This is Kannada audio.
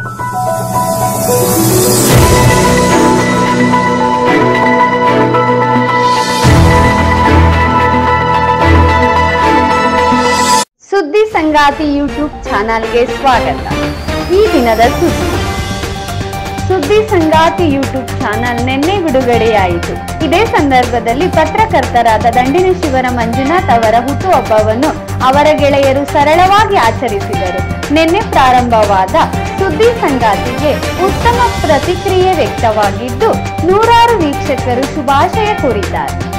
ಸುದ್ದಿ ಸಂಗಾತಿ ಯೂಟ್ಯೂಬ್ ಚಾನಲ್ಗೆ ಸ್ವಾಗತ ಈ ದಿನದ ಸುದ್ದಿ ಸುದ್ದಿ ಸಂಗಾತಿ ಯೂಟ್ಯೂಬ್ ಚಾನಲ್ ನಿನ್ನೆ ಬಿಡುಗಡೆಯಾಯಿತು ಇದೇ ಸಂದರ್ಭದಲ್ಲಿ ಪತ್ರಕರ್ತರಾದ ದಂಡಿನ ಶಿವರ ಮಂಜುನಾಥ್ ಅವರ ಹುಟ್ಟುಹಬ್ಬವನ್ನು ಅವರ ಗೆಳೆಯರು ಸರಳವಾಗಿ ಆಚರಿಸಿದರು ನಿನ್ನೆ ಪ್ರಾರಂಭವಾದ ಸುದ್ದಿ ಸಂಗಾತಿಗೆ ಉತ್ತಮ ಪ್ರತಿಕ್ರಿಯೆ ವ್ಯಕ್ತವಾಗಿದ್ದು ನೂರಾರು ವೀಕ್ಷಕರು ಶುಭಾಶಯ ಕೋರಿದ್ದಾರೆ